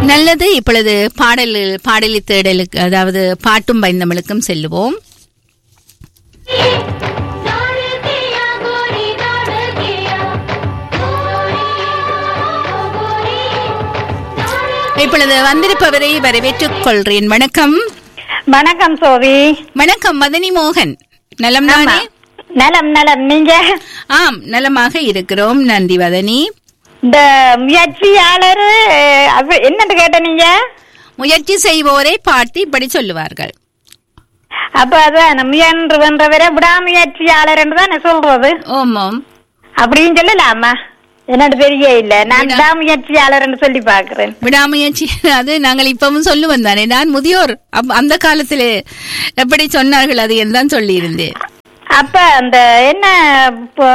நல்லது இப்பொழுது பாடல் பாடலி தேடலுக்கு அதாவது பாட்டும் பைந்தமிழுக்கும் செல்லுவோம் இப்பொழுது வந்திருப்பவரை வரவேற்றுக் கொள்றேன் வணக்கம் வணக்கம் சோவி வணக்கம் மதனி மோகன் நலம் தானே நலம் நலம் நீங்க ஆம் நலமாக இருக்கிறோம் நன்றி வதனி இந்த முயற்சியாளர் அவ- என்னன்னு கேட்ட நீங்க முயற்சி செய்வோரை பார்த்து இப்படி சொல்லுவார்கள் அப்ப அதான் முயன்று வென்றவரை விடாமுயற்சியாளர் என்று தான் சொல்றது ஓமாம் அப்படின்னு சொல்லலாமா என்னோட தெரிய இல்ல நான் விடாமுயற்சியாளர் என்று சொல்லி பாக்குறேன் விடாமுயற்சி அது நாங்கள் இப்பவும் சொல்லுவோம் தானே நான் முதியோர் அப்- அந்த காலத்திலே எப்படி சொன்னார்கள் அது என்றுதான் சொல்லியிருந்தேன் அப்ப அந்த என்ன இப்போ,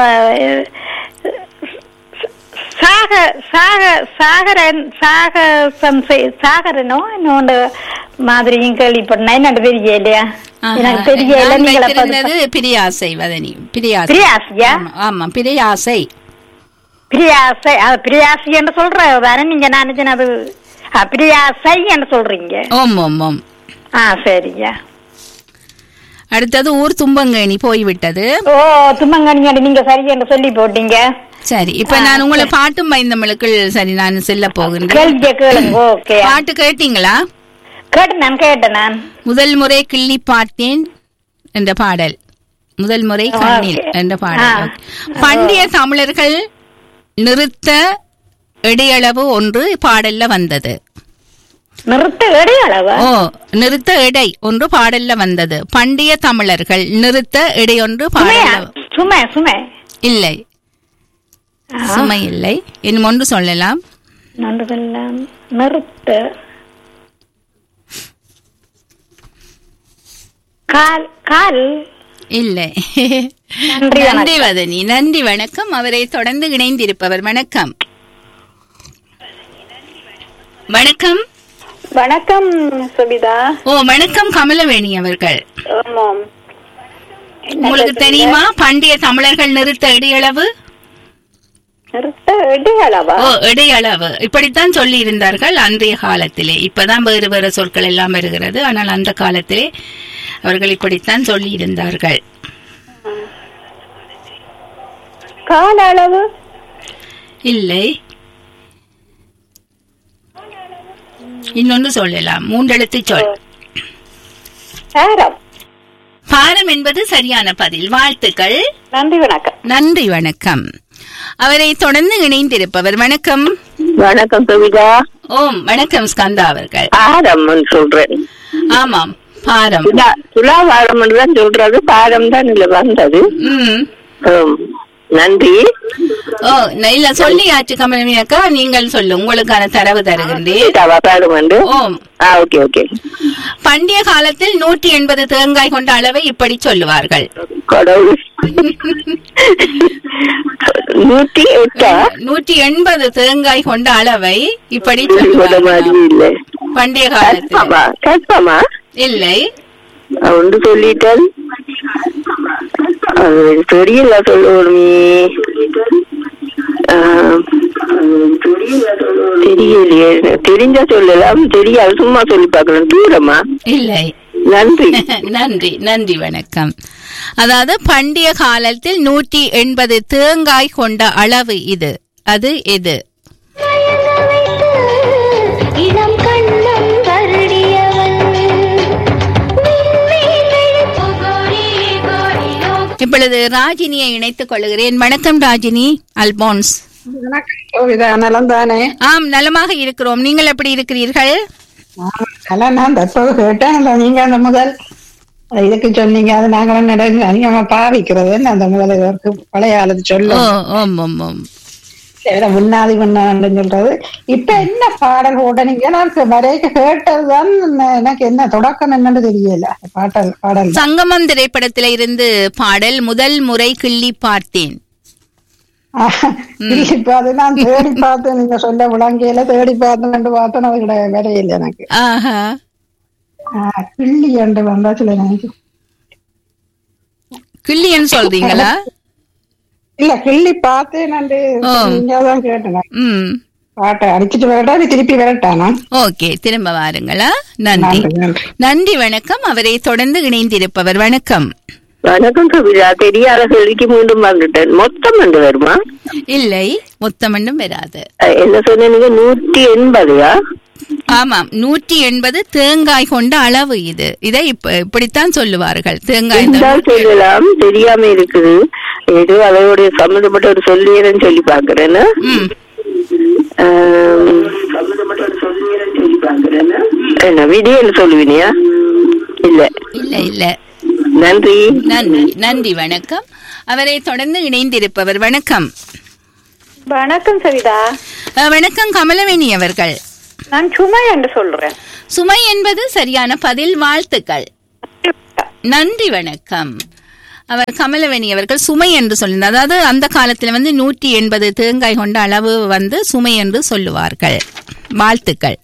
சாக சாக சாகரன் சாகசம் செய்- சாகரனோ இன்னொன்று மாதிரியும் கேள்விப்பட்டேன் என்னோட தெரிய இல்லையா ஆஹா. எனக்கு தெரியல நான் நீங்கள வைத்திருந்தது பிரியாசை வதனி பிரியாசை பிரியாசியா ஆமா, ஆமா பிரியாசை பிரியாசை அது பிரியாசி என்று சொல்ற தானே நீங்க நினைச்சேன் அது ஆ, பிரியாசை என்று சொல்றீங்க ஓம் ஓம் ஓம் ஆ சரியா அடுத்தது ஊர் தும்பங்கேணி போய்விட்டது ஓ தும்மங்கனியாடி நீங்க சரி என்று சொல்லி போட்டீங்க சரி இப்ப நான் உங்களை பாட்டும் பயந்தமிழுக்குள் சரி நான் செல்ல போகின்றேன் கேள்விய கேளுங்க ஓகே பாட்டு கேட்டீங்களா கேட்டேன் நான் கேட்டேன் நான் முதல் முறை கிள்ளி பார்த்தேன் என்ற பாடல் முதல் முறை கண்ணில் ஓகே. என்ற பாடல் ஆ. ஓகே. பண்டைய தமிழர்கள் நிறுத்த இடையளவு ஒன்று பாடல்ல வந்தது நிறுத்த இடையளவா ஓ நிறுத்த எடை ஒன்று பாடல்ல வந்தது பண்டைய தமிழர்கள் நிறுத்த எடை ஒன்று சுமையா பாடல்ல சுமை சுமை இல்லை சுமை இல்லை இன்னும் ஒன்று சொல்லலாம் நடுவெல்லாம் நிறுத்த கால் கால் இல்லை நன்றி வணக்கம். நன்றி வதனி நன்றி வணக்கம் அவரை தொடர்ந்து இணைந்திருப்பவர் வணக்கம் வணக்கம் வணக்கம் சுபிதா ஓ வணக்கம் கமலவேணி அவர்கள் ஆமாம் உங்களுக்கு தெரியுமா பண்டைய தமிழர்கள் நிறுத்த இடையளவு நிறுத்த இடையளவா ஓ இடையளவு இப்படித்தான் சொல்லி இருந்தார்கள் அன்றைய காலத்திலே இப்பதான் வேறு வேறு சொற்கள் எல்லாம் வருகிறது ஆனால் அந்த காலத்திலே அவர்கள் இப்படித்தான் சொல்லி இருந்தார்கள் கால அளவு இல்லை இன்னொன்று சொல்லலாம் மூன்றெழுத்து சொல் நேரம் பாரம் என்பது சரியான பதில் வாழ்த்துக்கள் நன்றி வணக்கம் நன்றி வணக்கம் அவரை தொடர்ந்து இணைந்திருப்பவர் வணக்கம் வணக்கம் சுவிதா ஓம் வணக்கம் ஸ்கந்தா அவர்கள் பாரம் சொல்றேன் ஆமாம் பாரம் துலா துலாவாரம் தான் சொல்றது பாரம் தான் இதுல வந்தது ம் ஆம். நன்றி ஓ நான் இல்ல சொல்லியாச்சு கமலமி அக்கா நீங்கள் சொல்லு உங்களுக்கான தரவு தருகின்றேன் சீதாவா பாரம் வந்து ஓம் ஆ ஓகே ஓகே பண்டைய காலத்தில் நூற்றி எண்பது தேங்காய் கொண்ட அளவை இப்படி சொல்லுவார்கள் கடவுள் நூத்தி எட்டா நூற்றி எண்பது தேங்காய் கொண்ட அளவை இப்படி சொல்ல மாதிரி சொல்லுவார்கள் இல்ல பண்டைய காலத்தில் கற்பமா கற்பமா இல்லை ஒன்று சொல்லிட்டேன் அது தெரியல சொல்லணுமே ஆ, தெரியலையே தெரிஞ்சா சொல்லலாம் தெரியாது சும்மா சொல்லி பார்க்கலாம் தூரமா இல்லை நன்றி நன்றி நன்றி வணக்கம் அதாவது பண்டைய காலத்தில் நூற்றி எண்பது தேங்காய் கொண்ட அளவு இது அது எது இளம் கண்ணம் வருடியவன் இப்பொழுது ராஜினியை இணைத்துக் கொள்கிறேன் வணக்கம் ராஜினி அல்போன்ஸ் கோவிதா நலம் தானே ஆம் நலமாக இருக்கிறோம் நீங்கள் எப்படி இருக்கிறீர்கள் அதெல்லாம் நான் தற்போது கேட்டேன் அந்த நீங்க அந்த முதல் அது இதுக்கு சொன்னீங்க அது நாங்களும் நடங்க அதிகமா பாவிக்கிறது என்ன அந்த முதல் இதற்கு பழைய காலத்து ஓ சொல்ல ஓம் ஓம் ஓம் முன்னாடி முன்னாடின்னு சொல்றது இப்ப என்ன பாடல் போட்டனீங்க நான் வரைக்கு கேட்டதுதான் எனக்கு என்ன தொடக்கம் என்னன்னு தெரியல பாடல் பாடல் சங்கமம் திரைப்படத்தில இருந்து பாடல் முதல் முறை கிள்ளி பார்த்தேன் இப்ப அது நான் தேடி பார்த்தேன் நீங்க சொல்ல விளங்கையில தேடி பார்த்தேன் பார்த்தேன் அது கிடையாது வரையில எனக்கு ஆஹா ஆஹ் கிள்ளி என்று வந்தா சில எனக்கு கிள்ளின்னு சொல்றீங்களா இல்ல கிள்ளி பார்த்தேன் ஓ. நீங்க தான் கேட்டேன் ம் பாட்டை அடிச்சிட்டு வரட்டா நீ திருப்பி வரட்டானா ஓகே திரும்ப வாருங்களா நன்றி நன்றி நன்றி நன்றி வணக்கம் அவரை தொடர்ந்து இணைந்திருப்பவர் வணக்கம் வணக்கம் கவிதா தெரியாத கேள்விக்கு மீண்டும் வந்துட்டேன் மொத்தம் வந்து வருமா இல்லை மொத்தமண்டும் வராது அஹ், என்ன சொன்னீங்க நூற்றி எண்பதுயா ஆமாம் நூற்றி எண்பது தேங்காய் கொண்ட அளவு இது இதை இப்ப இப்படித்தான் சொல்லுவார்கள் தேங்காய் இந்த- இருந்தால் சொல்லலாம் தெரியாம இருக்குது ஏதோ அதோடைய சம்பந்தப்பட்ட ஒரு சொல்லியறன்னு சொல்லி பாக்குறேன்னு ம் என்ன விடியன்னு சொல்லுவீனியா இல்ல இல்ல இல்ல நன்றி நன்றி நன்றி வணக்கம் அவரை தொடர்ந்து இணைந்திருப்பவர் வணக்கம் வணக்கம் சவிதா அஹ், வணக்கம் கமலவேணி அவர்கள் நான் சுமை என்று சொல்றேன் சுமை என்பது சரியான பதில் வாழ்த்துக்கள் நன்றி வணக்கம் அவர் கமலவேணி அவர்கள் சுமை என்று சொல்லினார் அதாவது அந்த காலத்துல வந்து நூற்றி எண்பது தேங்காய் கொண்ட அளவு வந்து சுமை என்று சொல்லுவார்கள் வாழ்த்துக்கள்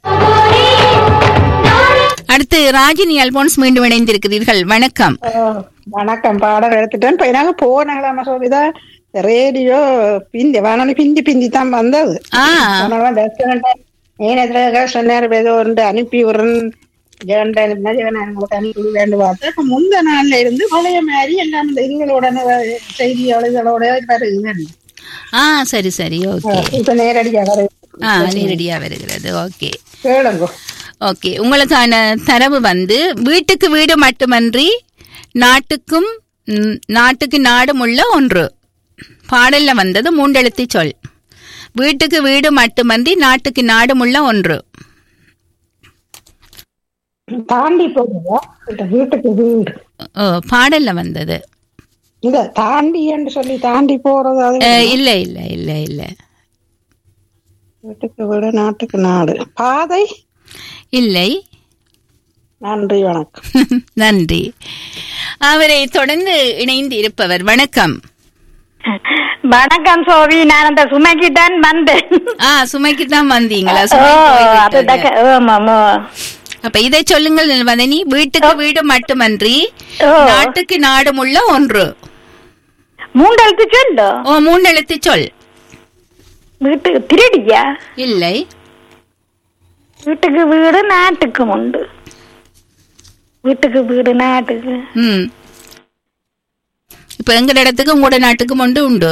அடுத்து ராஜினி அல்போன்ஸ் மீண்டும் இணைந்திருக்கிறீர்கள் வணக்கம் ஓ, வணக்கம் பாடல் எடுத்துட்டேன் இப்ப நாங்க போனாங்களாம சொல்லிதா ரேடியோ பிந்தி வானொலி பிந்தி பிந்தி தான் வந்தது ஆ நேரத்துல சொன்னார் ஏதோ ஒன்று அனுப்பி விடுறேன் ஜெகன் உங்களுக்கு அனுப்பி வேண்டும் பார்த்தா இப்ப முந்த நாள்ல இருந்து பழைய மாதிரி எல்லாம் இந்த இதுகளோட செய்தி எழுதலோட வருது ஆ சரி சரி ஓகே இப்ப நேரடியாக வருது. ஆ நேரடியா வருகிறது ஓகே கேளுங்க ஓகே உங்களுக்கான தரவு வந்து வீட்டுக்கு வீடு மட்டுமன்றி நாட்டுக்கும் ம், நாட்டுக்கு நாடும் உள்ள ஒன்று பாடல்ல வந்தது மூண்டெழுத்தி சொல் வீட்டுக்கு வீடு மட்டுமன்றி நாட்டுக்கு நாடும் உள்ள ஒன்று தாண்டி போகுதா இந்த வீட்டுக்கு வீடு ஓ, பாடல்ல வந்தது இத தாண்டி என்று சொல்லி தாண்டி போறது அது அஹ், இல்ல இல்ல இல்ல இல்ல வீட்டுக்கு வீடு நாட்டுக்கு நாடு பாதை இல்லை நன்றி வணக்கம் நன்றி அவரை தொடர்ந்து இணைந்து இருப்பவர் வணக்கம் வணக்கம் சோவி நான் அந்த சுமைக்கு தான் வந்தேன் ஆ சுமைக்கு தான் வந்தீங்களா ஓ சுமை போய்விட்டது. அதுதான் க- ஆமாமா அப்ப இதை சொல்லுங்கள் வதனி வீட்டுக்கு வீடு மட்டுமன்றி ஓ. நாட்டுக்கு நாடும் உள்ள ஒன்று மூண்டெழுத்து சொல்லு ஓ மூண்டெழுத்து சொல் வீட்டுக்கு திருடியா இல்லை வீட்டுக்கு வீடு நாட்டுக்கு உண்டு வீட்டுக்கு வீடு நாட்டுக்கு ம் இப்ப எங்க இடத்துக்கு உங்களோட நாட்டுக்கும் ஒன்று உண்டு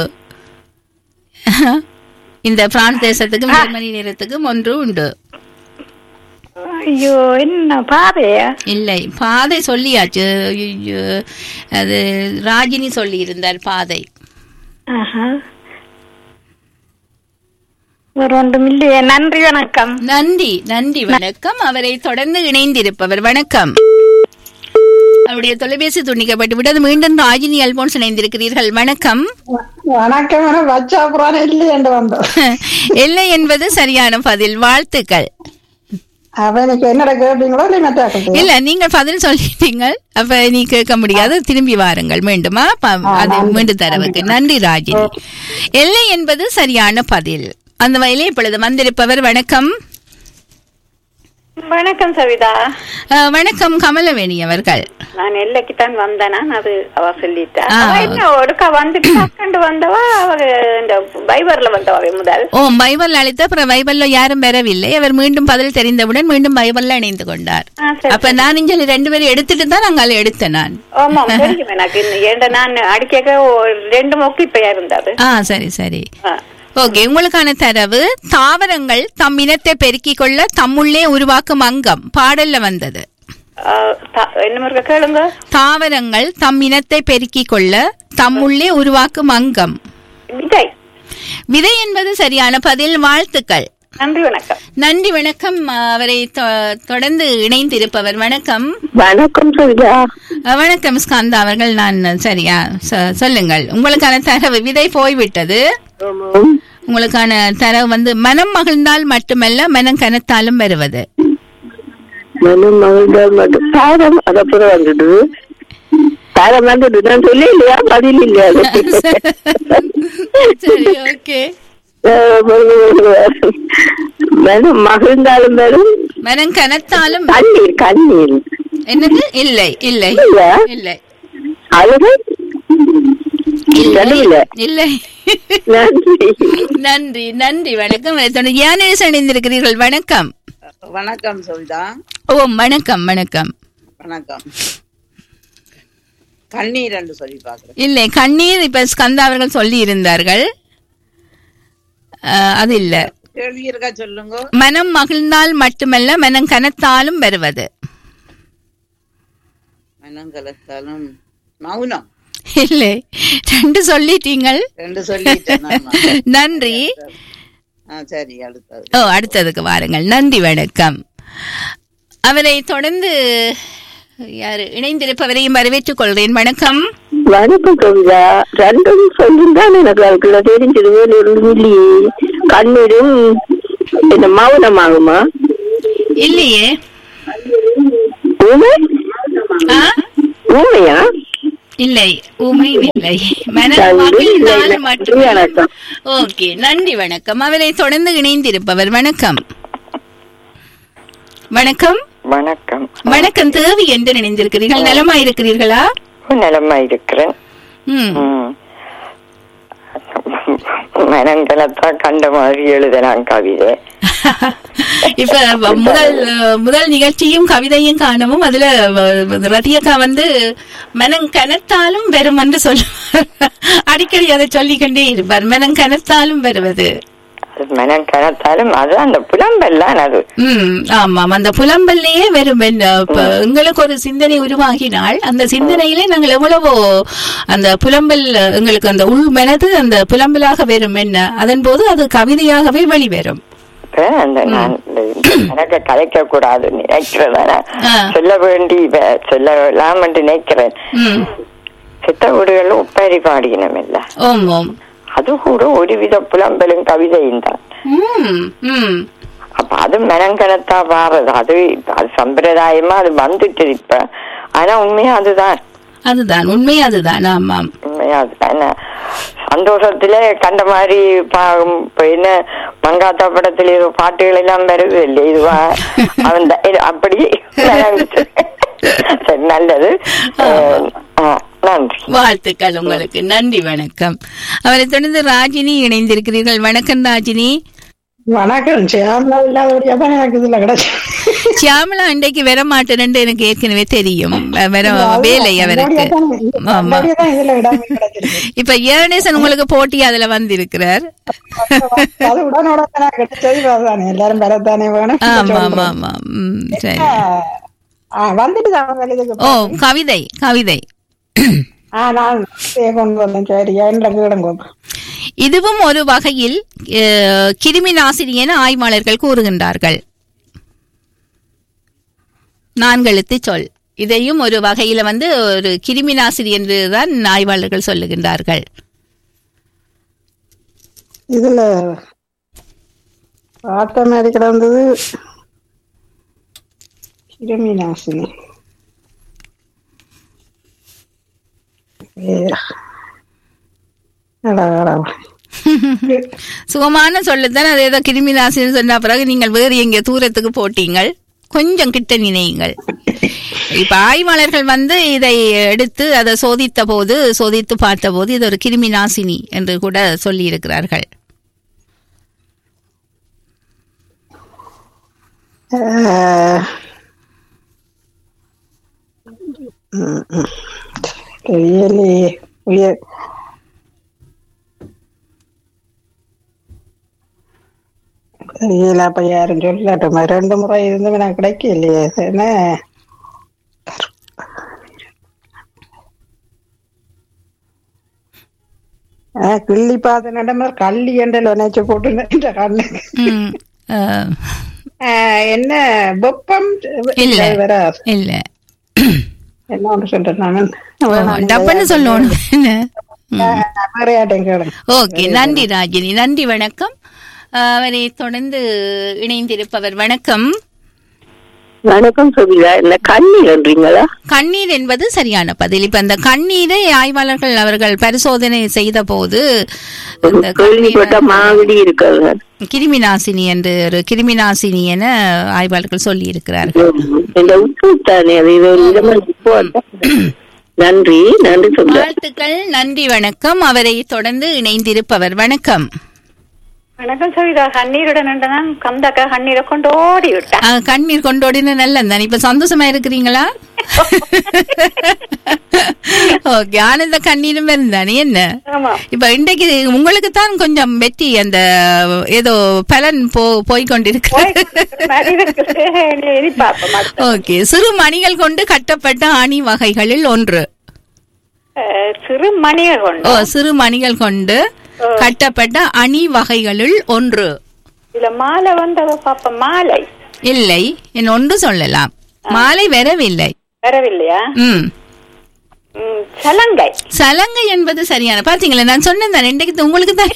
இந்த பிரான்ஸ் தேசத்துக்கும் ஜெர்மனி நேரத்துக்கும் ஒன்று உண்டு ஐயோ என்ன பாதையா இல்லை பாதை சொல்லியாச்சு ஐயோ, அது ராஜினி சொல்லி இருந்தார் பாதை ஆஹா. வேற ஒன்றும் இல்லையே நன்றி வணக்கம் நன்றி நன்றி வணக்கம் அவரை தொடர்ந்து இணைந்திருப்பவர் வணக்கம் அவருடைய தொலைபேசி துண்டிக்கப்பட்டு விட்டது மீண்டும் ராஜினி அல்போன்ஸ் இணைந்திருக்கிறீர்கள் வணக்கம் வணக்கம் என வச்சா புறான இல்லை என்று வந்தோம் இல்லை என்பது சரியான பதில் வாழ்த்துக்கள் அவனுக்கு என்னடா கேட்டீங்களோ இல்லை மெட்டாக்கு இல்ல நீங்க பதில் சொல்லிட்டீங்க அப்ப நீ கேட்க முடியாது திரும்பி வாருங்கள் மீண்டுமா ப- அது மீண்டும் தரவுக்கு நன்றி ராஜினி எல்லை என்பது சரியான பதில் அந்த வயலே இப்பொழுது வந்திருப்பவர் வணக்கம் வணக்கம் சவிதா அஹ், வணக்கம் கமலவேணி அவர்கள் நான் எல்லைக்கு தான் வந்தேனா அது அவ சொல்லிட்டா ஆ. அவ என்ன ஒருக்கா வந்துட்டு டக்குண்டு வந்தவா அவ இந்த பைபர்ல வந்தவா முதல் ஓ பைபிள் அளித்த அப்புறம் பைபிள்ல யாரும் பெறவில்லை அவர் மீண்டும் பதில் தெரிந்தவுடன் மீண்டும் பைபிள்ல இணைந்து கொண்டார் ஆ, சரி, அப்ப நான் இங்க ரெண்டு பேரும் எடுத்துட்டு தான் அங்கால எடுத்தேன் நான் ஆமா தெரியும் எனக்கு இன்னும் ஏன்டா நான் அடிக்க ரெண்டு மொக்கு இப்ப இருந்தது ஆ சரி சரி ஆ. ஓகே உங்களுக்கான தரவு தாவரங்கள் தம் இனத்தை பெருக்கிக் கொள்ள தம்முள்ளே உருவாக்கும் அங்கம் பாடல்ல வந்தது ஆ, த- என்ன முருக கேளுங்க தாவரங்கள் தம் இனத்தை பெருக்கிக் கொள்ள தம்முள்ளே உருவாக்கும் அங்கம் விஜய் விதை என்பது சரியான பதில் வாழ்த்துக்கள் நன்றி வணக்கம் நன்றி வணக்கம் அவரை தொ- தொடர்ந்து இணைந்திருப்பவர் வணக்கம் வணக்கம் சவிதா அஹ், வணக்கம் ஸ்காந்தா அவர்கள் நான் சரியா சொ- சொல்லுங்கள் உங்களுக்கான தரவு விதை போய்விட்டது ஆமாம். உங்களுக்கான தரவு வந்து மனம் மகிழ்ந்தால் மட்டுமல்ல மனம் கனத்தாலும் வருவது மனம் மகிழ்ந்தால் மட்டும் தாரம் அது அப்புறம் வந்துடுது தாரம் வந்துட்டு நான் சொல்ல இல்லையா பதில் இல்லையா அது? சரி ஓகே அஹ் மனம் மகிழ்ந்தாலும் வரும் மனம் கனத்தாலும் கண்ணீர் கண்ணீர் என்னது இல்லை இல்லை இல்லையா? இல்லை அழுகை இல்லை நடுவுல. இல்லை நன்றி நன்றி நன்றி வணக்கம் தொடர்ந்து யானேஸ் இணைந்திருக்கிறீர்கள் வணக்கம் வணக்கம் சவிதா ஓ வணக்கம் வணக்கம் வணக்கம் கண்ணீர் என்று சொல்லி பாக்குறேன் இல்லை கண்ணீர் இப்ப ஸ்கந்தா அவர்கள் சொல்லி இருந்தார்கள் அஹ், அது இல்ல கேள்வி இருக்கா சொல்லுங்க மனம் மகிழ்ந்தால் மட்டுமல்ல மனம் கனத்தாலும் வருவது மனங்கலத்தாலும் மௌனம் இல்லை ரெண்டு சொல்லிட்டீங்கள் ரெண்டு சொல்லிட்டேன் நானா? நன்றி ஆ சரி அடுத்தது ஓ அடுத்ததுக்கு வாருங்கள் நன்றி வணக்கம் அவரை தொடர்ந்து யாரு இணைந்திருப்பவரையும் வரவேற்றுக் கொள்கிறேன் வணக்கம் வணக்கம் கவிதா ரெண்டும் சொல்லிருந்தான் எனக்கு அதுக்குள்ள தெரிஞ்சது வேறு ஒன்றும் இல்லையே கண்ணீரும் என்ன மௌனமாகுமா இல்லையே ஊமை ஆ? ஊமையா இல்லை ஊமையும் இல்லை மனம் நன்றி, மகிழ்ந்தால் இல்லை, மட்டுமே வணக்கம். ஓகே நன்றி வணக்கம் அவரை தொடர்ந்து இணைந்திருப்பவர் வணக்கம் வணக்கம் வணக்கம் வணக்கம் தேவி என்று நினைந்திருக்கிறீர்கள் நலமா இருக்கிறீர்களா நலமா இருக்கிறேன் ம் ம். மனங்களத்தா கண்ட மாதிரி எழுதலாம் கவிதை இப்ப வ- முதல் முதல் நிகழ்ச்சியும் கவிதையும் காணவும் அதுல வ- ரதியக்கா வந்து மனம் கனத்தாலும் வரும் என்று சொல்லுவார் அடிக்கடி அதை சொல்லிக்கொண்டே இருப்பார் மனம் கனத்தாலும் வருவது அது மனம் கனத்தாலும் அது அந்த புலம்பெல்லாம் அது ம் ஆமாம் அந்த புலம்பல்லையே வெறும் என்ன, இப்ப எங்களுக்கு ஒரு சிந்தனை உருவாகினால் அந்த சிந்தனையிலே நாங்கள் எவ்வளவோ அந்த புலம்பல் எங்களுக்கு அந்த உள் மனது அந்த புலம்பலாக வெறும் என்ன அதன் போது அது கவிதையாகவே வெளிவரும் இப்ப அந்த நான் எனக்கு கதைக்க கூடாது நினைக்கிறதான ஆ. சொல்ல வேண்டி வ- சொல்லலாம் என்று நினைக்கிறேன் ம் சித்த வீடுகள்ல உப்பேரி பாடினம் இல்ல ஓம் ஓம் அது கூட ஒருவித புலம்பலும் கவிதையும் தான் ம் ம் அப்ப அது மெனங்கனத்தா வாரது அது அது சம்பிரதாயமா அது வந்துட்டு இப்ப ஆனா உண்மையா அதுதான் அதுதான் உண்மை அதுதான் ஆமாம் உண்மையா அதுதான் என்ன, சந்தோஷத்துல கண்ட மாதிரி பா- இப்ப என்ன மங்காத்தா படத்துல ஏதோ பாட்டுகள் எல்லாம் வருது இல்லை இதுவா அவன் த- இது அப்படி நடந்துச்சு. சரி நல்லது அஹ், ஆ, நன்றி வாழ்த்துக்கள் உங்களுக்கு நன்றி வணக்கம் அவரை தொடர்ந்து ராஜினி இணைந்திருக்கிறீர்கள் வணக்கம் ராஜினி வணக்கம் சேமலா இல்லாதபடியா தான் எனக்கு இதுல கிடைச்சு சியாமலா இன்றைக்கு வர மாட்டேன்னு எனக்கு ஏற்கனவே தெரியும் வ- வர வேலை அவருக்கு ஆமா தான் இதுல இடம் கிடைச்சிருக்கு இப்ப ஏர்னேசன் உங்களுக்கு போட்டி அதுல வந்திருக்கிறார் அது உடனுடன் கிடைச்சது தானே எல்லாரும் பெறத்தானே வேணும் ஆமா ஆமா ஆமா ம், சரி ஆ, வந்துட்டு தான் இதுக்கு ஓ கவிதை கவிதை ஆ நான் இதையே கொண்டு வந்தேன் சரி என்ற கீழங்க இதுவும் ஒரு வகையில் அஹ், கிருமி நாசினி என ஆய்வாளர்கள் கூறுகின்றார்கள் நான்கெழுத்து சொல் இதையும் ஒரு வகையில வந்து ஒரு கிருமி நாசினி என்றுதான் ஆய்வாளர்கள் சொல்லுகின்றார்கள் இதுல பார்த்த மாதிரி கிடந்தது கிருமி நாசினி ஏ. அடா, அடா. சுகமான சொல்லுதான் அது ஏதோ கிருமி நாசினி சொன்ன பிறகு நீங்கள் வேறு எங்க தூரத்துக்கு போட்டீங்கள் கொஞ்சம் கிட்ட நினையுங்கள் இப்ப ஆய்வாளர்கள் வந்து இதை எடுத்து அதை சோதித்த போது சோதித்து பார்த்த போது இது ஒரு கிருமி நாசினி என்று கூட சொல்லி இருக்கிறார்கள் ஆ. ம், ம். தெரியலையே உயர் தெரியல அப்ப யாரும் சொல்லட்டும் ரெண்டு முறை இருந்து எனக்கு கிடைக்கலையே என்ன ஆ, கிள்ளி பார்த்த நடமை கள்ளி என்றல நினைச்சு போட்டு இந்த கண்ணுக்கு ம், அஹ், ஆ, என்ன வெப்பம் இல்ல. வராது இல்ல என்ன ஒன்று சொல்றேன் நான் ஓ, டப்புன்னு சொல்லணும் என்ன? ம். வேறையாட்டம் கேளுங்க ஓகே நன்றி ராஜினி நன்றி வணக்கம் அஹ், அவரை தொடர்ந்து இணைந்திருப்பவர் வணக்கம் வணக்கம் சோபிதா என்ன கண்ணீர்ன்றீங்களா கண்ணீர் என்பது சரியான பதில் இப்ப அந்த கண்ணீரை ஆய்வாளர்கள் அவர்கள் பரிசோதனை செய்த போது இந்த கேள்விப்பட்ட கண்ணீரை- மாதிரி இருக்காங்க கிருமி நாசினி என்று ஒரு கிருமி நாசினி என ஆய்வாளர்கள் சொல்லி இருக்கிறார்கள் இந்த உப்பு தானே அது இது ஒரு விதமா உப்பு நன்றி நன்றி சொல்ற வாழ்த்துக்கள் நன்றி வணக்கம் அவரை தொடர்ந்து இணைந்திருப்பவர் வணக்கம் வணக்கம் சவிதா கண்ணீருடன் நான் கந்தக்கா கண்ணீரை கொண்டு ஓடி விட்டேன் ஆ, கண்ணீர் கொண்டோடின நல்ல இப்ப சந்தோஷமா இருக்கிறீங்களா ஓகே ஆனந்த கண்ணீரும் இருந்தானே என்ன ஆமா இப்ப இன்றைக்கு உங்களுக்கு தான் கொஞ்சம் வெற்றி அந்த ஏதோ பலன் போ போய்கொண்டிருக்கு மாதிரி இருக்குது. இனி பார்ப்போம் அடுத்து. ஓகே சிறு மணிகள் கொண்டு கட்டப்பட்ட அணி வகைகளில் ஒன்று அஹ், சிறு மணியை கொண்டு ஓ சிறு மணிகள் கொண்டு கட்டப்பட்ட அணி வகைகளுள் ஒன்று இதுல மாலை வந்தவ பாப்போம் மாலை இல்லை என் ஒன்று சொல்லலாம் மாலை வரவில்லை வரவில்லையா ம் ம், சலங்கை சலங்கை என்பது சரியான பாத்தீங்களா நான் சொன்னேன் தானே இன்றைக்கு உங்களுக்கு தான்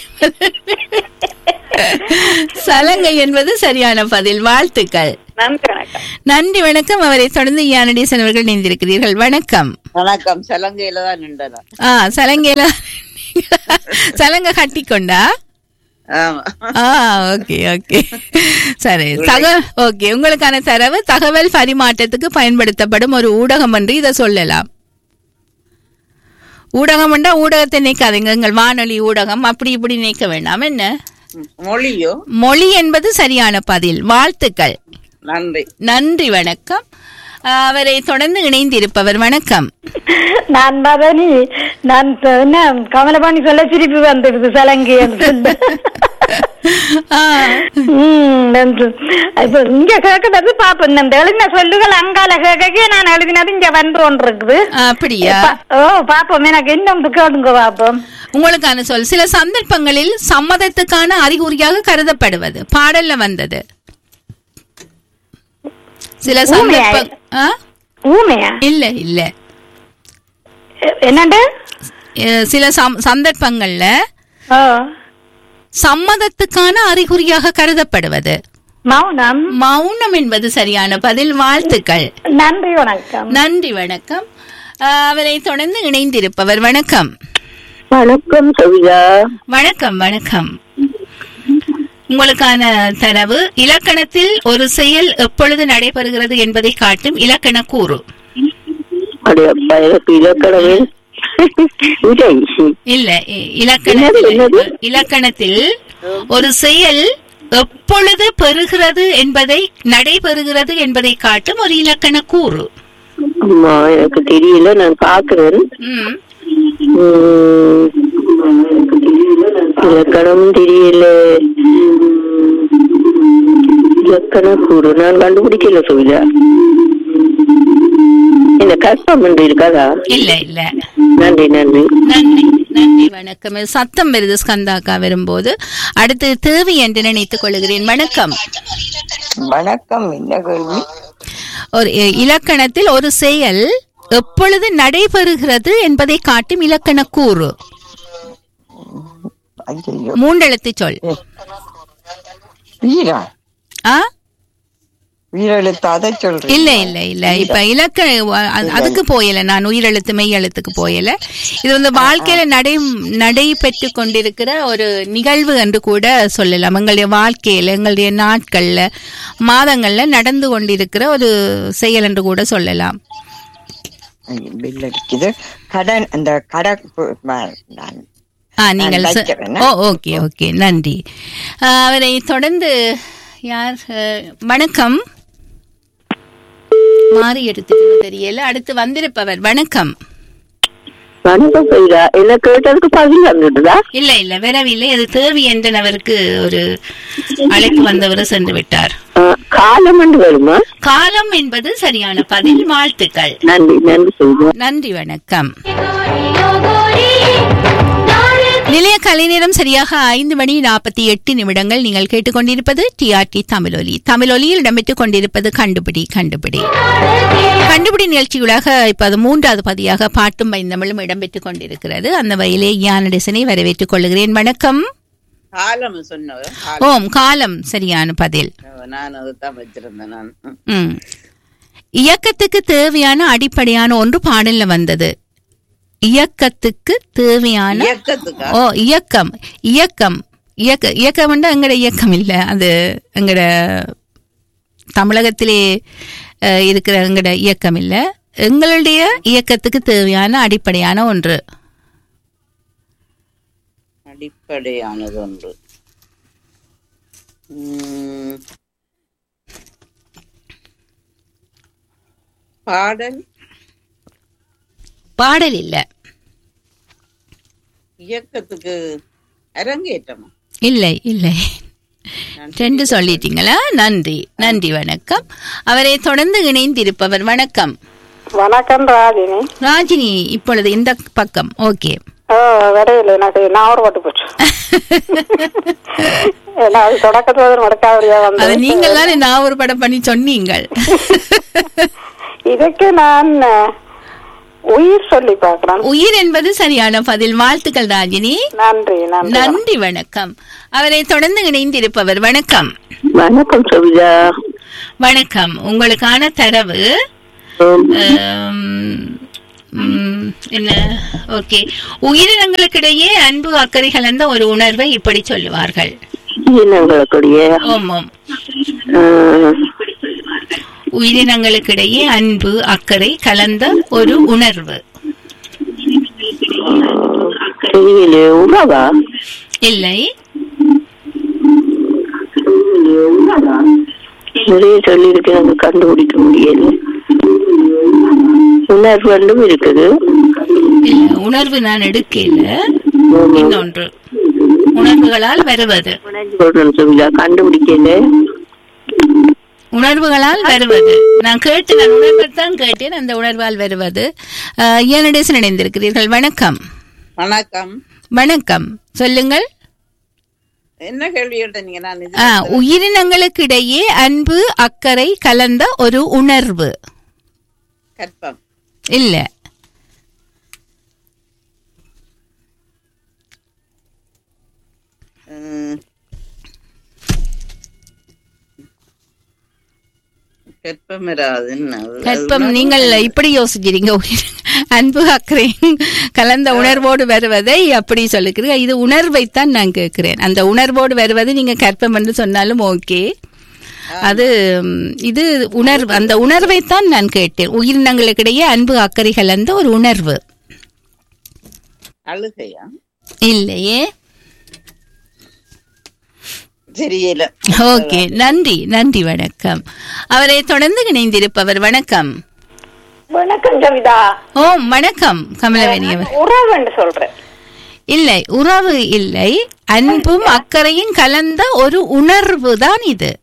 சலங்கை என்பது சரியான பதில் வாழ்த்துக்கள் நன்றி வணக்கம் நன்றி வணக்கம் அவரை தொடர்ந்து யானடேசன் அவர்கள் இணைந்திருக்கிறீர்கள் வணக்கம் வணக்கம் சலங்கையில தான் நின்றதா ஆ சலங்கையில சலங்கை கட்டிக்கொண்டா ஆமா ஆ ஓகே ஓகே சரி தக ஓகே உங்களுக்கான தரவு தகவல் பரிமாற்றத்துக்கு பயன்படுத்தப்படும் ஒரு ஊடகம் என்று இதை சொல்லலாம் ஊடகம் என்றா ஊடகத்தை நினைக்காதீங்க எங்கள் வானொலி ஊடகம் அப்படி இப்படி நினைக்க வேண்டாம் என்ன மொழியோ மொழி என்பது சரியான பதில் வாழ்த்துக்கள் நன்றி நன்றி வணக்கம் அவரை தொடர்ந்து இணைந்திருப்பவர் வணக்கம் நான் மதனி நான் சொ- என்ன கமலபாணி சொல்ல சிரிப்பு வந்துடுது சலங்கை என்று சொல்லு. ஆ, ம், நன்று. இப்ப இங்க கேட்கறது பாப்போம் இந்த எழுதின சொல்லுகள் அங்கால கேட்க நான் எழுதினது இங்க வந்து ஒன்று இருக்குது அப்படியா பா- ஓ பாப்போம் எனக்கு இன்னும் கேளுங்க பாப்போம் உங்களுக்கான சொல் சில சந்தர்ப்பங்களில் சம்மதத்துக்கான அறிகுறியாக கருதப்படுவது பாடல்ல வந்தது சில சந்தர்ப்ப ஆ? ஊமையா இல்ல இல்ல எ- என்னண்டு அஹ், சில சம்- சந்தர்ப்பங்கள்ல ஓ சம்மதத்துக்கான அறிகுறியாக கருதப்படுவது மௌனம் மௌனம் என்பது சரியான பதில் வாழ்த்துக்கள் நன்றி வணக்கம் நன்றி வணக்கம் அஹ், அவரை தொடர்ந்து இணைந்திருப்பவர் வணக்கம் வணக்கம் கவிதா வணக்கம் வணக்கம் உங்களுக்கான தரவு இலக்கணத்தில் ஒரு செயல் எப்பொழுது நடைபெறுகிறது என்பதை காட்டும் இலக்கண கூறு அடைய அப்பா எனக்கு இலக்கணமே இல்லை இல்ல இ- இலக்கணத்தில் என்னது, என்னது? இலக்கணத்தில் ஒரு செயல் எப்பொழுது பெறுகிறது என்பதை நடைபெறுகிறது என்பதை காட்டும் ஒரு இலக்கண கூறு அம்மா எனக்கு தெரியல நான் பாக்குறேன் ம். உம், இலக்கணம் தெரியல இலக்கண கூறு நான் கண்டுபிடிக்கல சொல்ல இந்த கஷ்டம் என்று இருக்காதா இல்ல இல்ல நன்றி நன்றி நன்றி நன்றி வணக்கம் சத்தம் வருது ஸ்கந்தாக்கா வரும்போது அடுத்து தேவி என்று நினைத்துக் கொள்கிறேன் வணக்கம் வணக்கம் என்ன கேள்வி ஒரு இ- இலக்கணத்தில் ஒரு செயல் எப்பொழுது நடைபெறுகிறது என்பதை காட்டும் இலக்கண கூறு ஐயோ மூன்றெழுத்து சொல் வீரா ஆ வீரெழுத்து அதை சொல்றேன் இல்ல இல்ல இல்ல இப்ப இலக்க அ- அதுக்கு போயல நான் உயிரெழுத்து மெய் எழுத்துக்கு போயல இது வந்து வாழ்க்கையில நடை நடைபெற்று கொண்டிருக்கிற ஒரு நிகழ்வு என்று கூட சொல்லலாம் எங்களுடைய வாழ்க்கையில எங்களுடைய நாட்கள்ல மாதங்கள்ல நடந்து கொண்டிருக்கிற ஒரு செயல் என்று கூட சொல்லலாம் பில் அடிக்குது கடன் அந்த கடற்கு நான் ஆ நீங்கள் நான் சொ- வைக்கிறேன். ஓ ஓகே ஓகே நன்றி ஆ, அவரை தொடர்ந்து யார் அஹ், வணக்கம் மாறி எடுத்துட்டு தெரியல அடுத்து வந்திருப்பவர் வணக்கம் வணக்கம் கவிதா என்ன கேட்டதுக்கு பதில் வந்துடுதா இல்ல இல்ல வரவில்லை அது தேவி என்றவருக்கு ஒரு அழைப்பு வந்தவர் சென்று விட்டார் ஆ, காலம் என்று வருமா காலம் என்பது சரியான பதில் வாழ்த்துக்கள் நன்றி நன்றி செய்தா நன்றி வணக்கம் நிலைய கலைநேரம் சரியாக ஐந்து மணி நாற்பத்தி எட்டு நிமிடங்கள் நீங்கள் கேட்டுக்கொண்டிருப்பது டிஆர்டி தமிழொலி தமிழொலியில் இடம்பெற்றுக் கொண்டிருப்பது கண்டுபிடி கண்டுபிடி கண்டுபிடி நிகழ்ச்சிகளாக இப்போது மூன்றாவது பதியாக பாட்டும் பைந்தமிழும் இடம்பெற்றுக் கொண்டிருக்கிறது அந்த வகையிலே யானடிசனை வரவேற்றுக் கொள்கிறேன் வணக்கம் காலம் சொன்னவர் காலம். ஓம் காலம் சரியான பதில் நான் அதுதான் வச்சிருந்தேன் நான் ம். ம். இயக்கத்துக்கு தேவையான அடிப்படையான ஒன்று பாடல்ல வந்தது இயக்கத்துக்கு தேவையான இயக்கத்துக்கா ஓ இயக்கம் இயக்கம் இயக்க இயக்கம் எங்கட இயக்கம் இல்ல அது எங்கட தமிழகத்திலே அஹ், இருக்கிற எங்கட இயக்கம் இல்ல எங்களுடைய இயக்கத்துக்கு தேவையான அடிப்படையான ஒன்று அடிப்படையானது ஒன்று உம், பாடல் பாடல் இல்ல இயக்கத்துக்கு அரங்கேற்றமா இல்லை இல்லை ரெண்டு சொல்லிட்டீங்களா நன்றி நன்றி வணக்கம் அவரை தொடர்ந்து இணைந்திருப்பவர் வணக்கம் வணக்கம் ராஜினி ராஜினி இப்பொழுது இந்த பக்கம் ஓகே ஓ விடையில எனக்கு நான் ஒரு ஓட்டு போச்சு ஏன்னா அது தொடக்கத்துல ஒரு மடக்காவரியா அது வந்து நீங்கள் தானே நான் ஒரு படம் பண்ணி சொன்னீங்கள் இதுக்கு நான் உயிர் சொல்லி பார்க்கிறேன் உயிர் என்பது சரியான பதில் வாழ்த்துக்கள் ராஜினி நன்றி நன்றி நன்றி வணக்கம் அவரை தொடர்ந்து இணைந்திருப்பவர் வணக்கம் வணக்கம் சவிதா வணக்கம் உங்களுக்கான தரவு உம், ஆம், ம், என்ன ஓகே உயிரினங்களுக்கிடையே அன்பு அக்கறை கலந்த ஒரு உணர்வை இப்படி சொல்லுவார்கள் இனங்களுக்குரிய ஆமாம் ஆஹ், உயிரினங்களுக்கிடையே அன்பு அக்கறை கலந்த ஒரு உணர்வு தெரியலையே உணவா இல்லை நிறைய சொல்லியிருக்கு நம்ம கண்டுபிடிக்க முடியல உணர்வு ரெண்டும் இருக்குது இல்ல உணர்வு நான் எடுக்கல இன்னொன்று உணர்வுகளால் வருவது சொல்றேன் சவிதா கண்டுபிடிக்கல உணர்வுகளால் வருவது நான் கேட்டு நான் உணர்வை தான் கேட்டேன் அந்த உணர்வால் வருவது அஹ், ஏனடேசன் இணைந்திருக்கிறீர்கள் வணக்கம் வணக்கம் வணக்கம் சொல்லுங்கள் என்ன கேள்வி கேட்டீங்க நான் இது ஆ, உயிரினங்களுக்கிடையே அன்பு அக்கறை கலந்த ஒரு உணர்வு கற்பம் இல்ல உம், கற்பம் வராது என்ன? அது- கற்பம் அது நீங்கள் இப்படி யோசிக்கிறீங்க உயிர் அன்பு அக்கறை கலந்த உணர்வோடு வருவதை அப்படி சொல்லுகிறீங்க இது உணர்வைத்தான் நான் கேட்கிறேன் அந்த உணர்வோடு வருவது நீங்க கற்பம் என்று சொன்னாலும் ஓகே அது ம், இது உணர்வு அந்த உணர்வைத்தான் நான் கேட்டேன் உயிரினங்களுக்கிடையே அன்பு அக்கறை கலந்த ஒரு உணர்வு அழுகையா இல்லையே தெரியல ஓகே நன்றி நன்றி வணக்கம் அவரை தொடர்ந்து இணைந்திருப்பவர் வணக்கம் வணக்கம் கவிதா ஓ வணக்கம் கமலவேணி அவர் உறவுன்னு சொல்றேன் இல்லை உறவு இல்லை அன்பும் அக்கறையும் கலந்த ஒரு உணர்வு தான் இது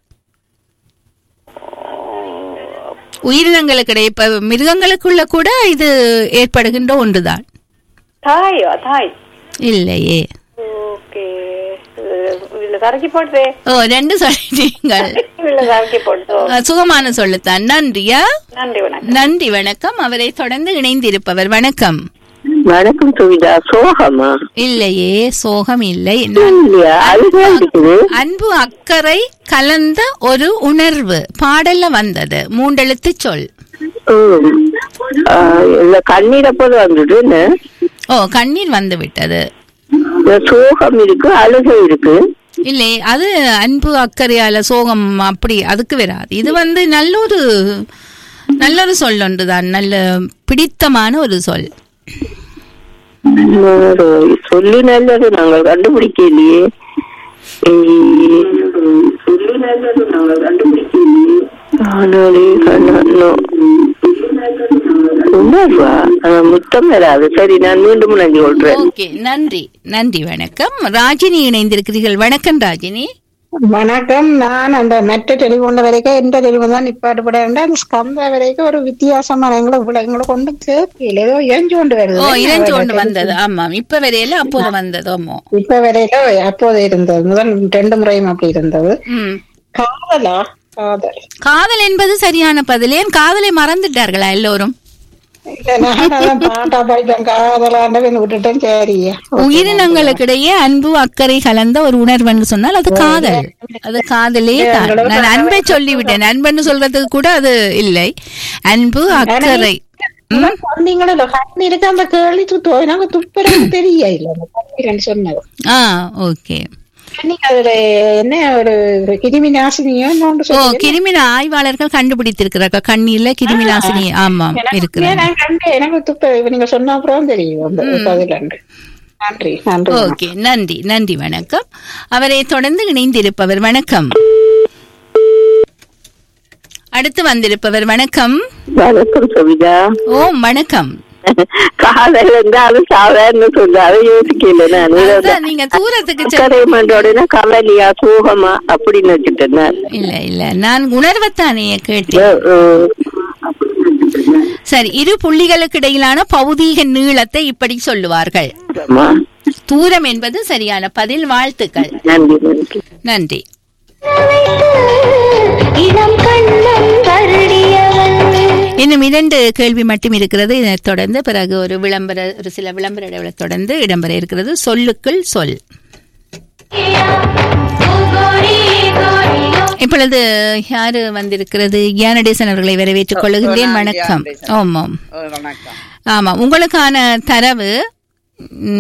உயிரினங்களுக்கிடையே இப்ப மிருகங்களுக்குள்ள கூட இது ஏற்படுகின்ற ஒன்றுதான் தாயோ தாய் இல்லையே ஓகே இதுல கரைச்சி போடுதே ஓ ரெண்டு சொல்லிட்டீங்கள் இதுல கரைச்சி போடுதோ அஹ், சுகமான சொல்லுத்தான் நன்றியா நன்றி வணக்கம் நன்றி வணக்கம் அவரை தொடர்ந்து இணைந்திருப்பவர் வணக்கம் வணக்கம் சுவிதா சோகமா இல்லையே சோகம் இல்லை நான் இல்லையா அதுதான் இருக்குது அன்பு அக்கறை கலந்த ஒரு உணர்வு பாடல்ல வந்தது மூண்டெழுத்து சொல் உம். ஆஹ், இல்ல கண்ணீரை போல வந்துட்டு என்ன? ஓ கண்ணீர் வந்து விட்டது இந்த சோகம் இருக்கு அழுகை இருக்கு இல்லை அது அன்பு அக்கறையால சோகம் அப்படி அதுக்கு வராது இது வந்து நல்ல ஒரு நல்ல ஒரு சொல் ஒன்றுதான் நல்ல பிடித்தமான ஒரு சொல் ஒரு சொல்லி நல்லது நாங்கள் கண்டுபிடிக்கலையே ஏய், சொல்லி நல்லது நாங்கள் கண்டுபிடிக்கலையே ஆனாலே கண்ணோ உணர்வா ஆஹ், முத்தம் வராது சரி நான் மீண்டும் நன்றி கொள்றேன் ஓகே நன்றி நன்றி வணக்கம் ராஜினி இணைந்திருக்கிறீர்கள் வணக்கம் ராஜினி வணக்கம் நான் அந்த மற்ற டெலிபோன் வரைக்கும் எந்த டெலிபோன் தான் நிப்பாட்டு போட அந்த ஸ்கந்த வரைக்கும் ஒரு வித்தியாசமான எங்களை இவ்வளவு எங்களை கொண்டு கேட்கல ஏதோ இறைஞ்சு கொண்டு வருது ஓ இறைஞ்சு கொண்டு வந்தது ஆமாம் இப்ப வரையில அப்போது வந்தது ஆமா இப்ப வரையில அப்போது இருந்தது முதல் ரெண்டு முறையும் அப்படி இருந்தது ம் காதலா காதல் காதல் என்பது சரியான பதில் ஏன் காதலை மறந்துட்டார்களா எல்லோரும் இல்ல, நான் அதான் பாட்டா படிப்பேன் காதலாண்ட விட்டுட்டேன் சரியா உயிரினங்களுக்கிடையே அன்பு அக்கறை கலந்த ஒரு உணர்வுன்னு சொன்னால் அது காதல் அது காதலே தான் நான் அன்பை சொல்லிவிட்டேன் அன்புன்னு சொல்றதுக்கு கூட அது இல்லை அன்பு அக்கறை ம்? சொன்னீங்களோ கண்ணீருக்கு அந்த கேள்வி துப்போ நாங்க துப்புறது தெரிய இல்ல அந்த கண்ணீர்னு சொன்னது ஆ ஓகே நீங்க அதுல என்ன ஒரு கிருமி நாசினியோ இன்னொன்று ஓ சொல்லுங்க. கிருமி ஆய்வாளர்கள் கண்டுபிடித்திருக்கிறார்கள் கண்ணீர்ல கிருமி நாசினி ஆமாம் எனக்கு இருக்கிறாங்க நான் கண்டேன் எனக்கு துப்ப இப்ப நீங்க சொன்ன அப்புறம் தெரியும் அந்த பதில் நன்றி நன்றி நன்றி ஓகே நன்றி நன்றி வணக்கம் அவரை தொடர்ந்து இணைந்திருப்பவர் வணக்கம் அடுத்து வந்திருப்பவர் வணக்கம் வணக்கம் சவிதா ஓம் வணக்கம் காதல் இருந்தா அது சாதாரண சொல்ல அதை யோசிக்கல நான் அதுதான் நீங்க தூரத்துக்கு செ- கரைமண்டோட கவலையா சோகமா அப்படின்னு வச்சுட்டேன் நான் இல்ல இல்ல நான் உணர்வத்தானே கேட்டேன் ஓ, ஓ. சரி இரு புள்ளிகளுக்கு இடையிலான பௌதீக நீளத்தை இப்படி சொல்லுவார்கள் ஆமா. தூரம் என்பது சரியான பதில் வாழ்த்துக்கள் நன்றி நன்றி நன்றி இளம் கண்ணம் வருடியவள் இன்னும் இரண்டு கேள்வி மட்டும் இருக்கிறது இதைத் தொடர்ந்து பிறகு ஒரு விளம்பர ஒரு சில விளம்பர இடைவெளி தொடர்ந்து இடம்பெற இருக்கிறது சொல்லுக்குள் சொல் இப்பொழுது யாரு வந்திருக்கிறது கியானடேசன் அவர்களை வரவேற்றுக் கொள்கின்றேன் வணக்கம் ஆமாம் ஓ, வணக்கம் ஆமா உங்களுக்கான தரவு ம்,